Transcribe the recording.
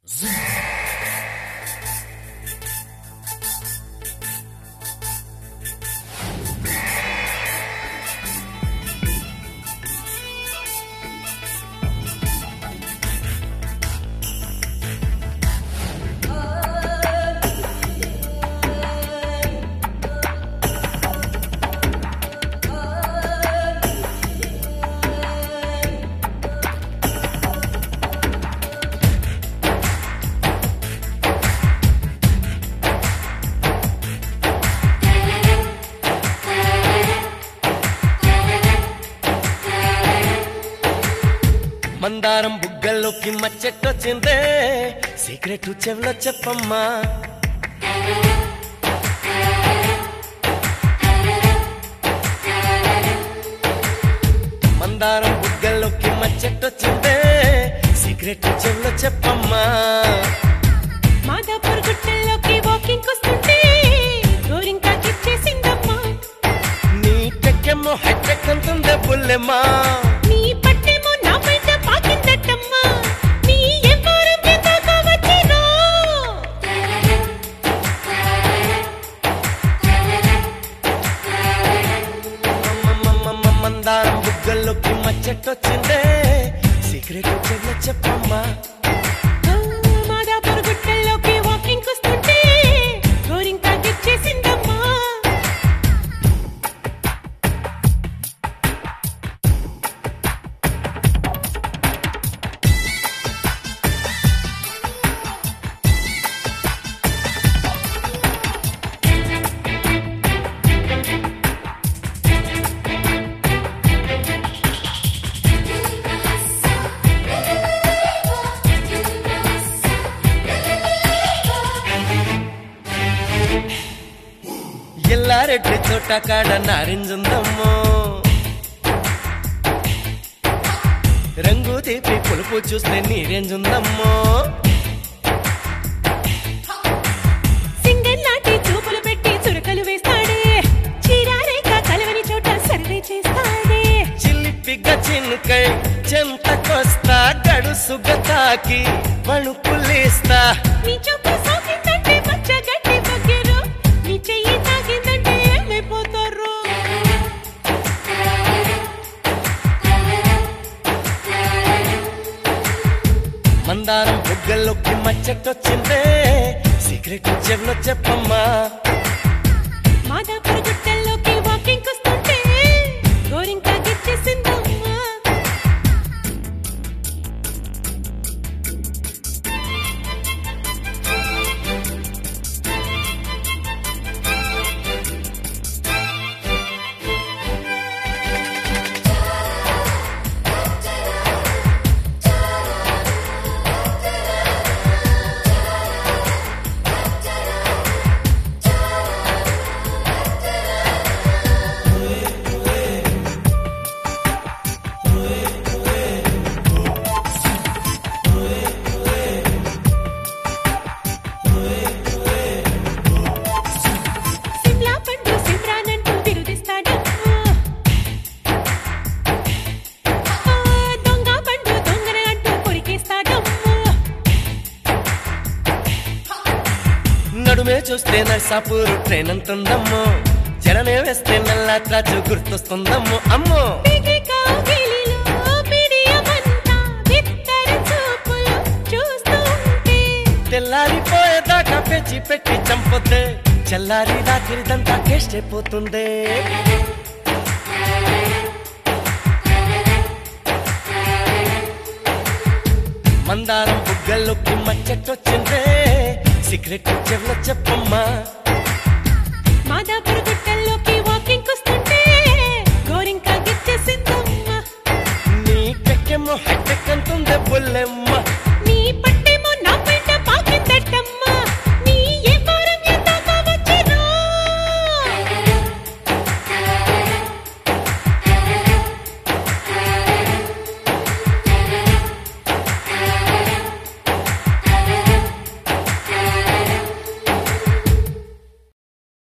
మందారం బుగ్గల్లోకి మచ్చెట్టొచ్చిందే సీక్రెట్ చెవిలో చెప్పమ్మా మందారం బుగ్గల్లోకి మచ్చెట్టొచ్చిందే సీక్రెట్ చెవిలో చెప్పమ్మా మాదాపూర్ గుట్టల్లోకి వాకింగ్ వస్తుంటే గోరింకా చేసిందమ్మా నీ టెక్కెమ్మో హెట్టెక్ అంటుందే బుల్లెమ్మా నీ పట్టేమో నా బయట పాకిందట్టమ్మా నీ ఎవ్వరం చేతాక వచ్చినా మమ్మమ్మమ్మ మందారం బుగ్గల్లోకి మచ్చెట్టొచ్చిందే సీక్రెట్ చెవిలో చెప్పమ్మా మాదాపూర్ గుట్టల్లోకి వాకింగ్ వస్తుంటే గోరింకా చేసిందమ్మా ఎల్లారెడ్డి చోట కాడ నారింజుందమ్మో రంగు తీపి పులుపు చూస్తే నీరేంజుందమ్మో సింగల్ నాటి చూపులు పెట్టి చురకలు వేస్తాడే చీరారేక కలవని చోట సర్వే చేస్తాడే చిల్లిపిగ్గ చిన్కై చెంతకొస్తా గడుసుగ తాకి వణుకులేస్తా నీ చూపు సోకిందంటే పచ్చ గడ్డి బగ్గెరు నీ చెయ్యి తాకిందంటే ఏమైపోతారు మందారం బుగ్గల్లోకి మచ్చటొచ్చిందే సీక్రెట్ చెవిలో చెప్పమ్మా మాదాపుర గుట్టల్లోకి వాకింగ్ వస్తుంటే గోరింకా గిచ్చేసిందమ్మా సిమ్లా పండు సిమ్రానంటూ బిరుదిస్తాడమ్మా ఆ, దొంగ పండు దొంగన అంటూ కొరికేస్తాడమ్మా నడుమే చూస్తే నర్సాపూర్ ట్రైన్ అంటుందమ్మో జనమే వేస్తే నల్లా త్రాచు గుర్తొస్తుందమ్మో అమ్మో బిగి కౌగిలిలో బిడియమంతా బిత్తర చూపులు చూస్తుంటే తెల్లారిపోయేదాకా పెంచి పెట్టి చంపొద్దే చల్లారి రాత్రిదంతా టేస్ట్ అయిపోతుందే మందారం బుగ్గల్లోకి మచ్చటొచ్చిందే సీక్రెట్ చెవిలో చెప్పమ్మా మాదాపుర గుట్టల్లోకి వాకింగ్ వస్తుంటే గోరింకా గిచ్చేసిందమ్మా నీ టెక్కెమ్మో హెట్టెక్ అంటుందే బుల్లెమ్మ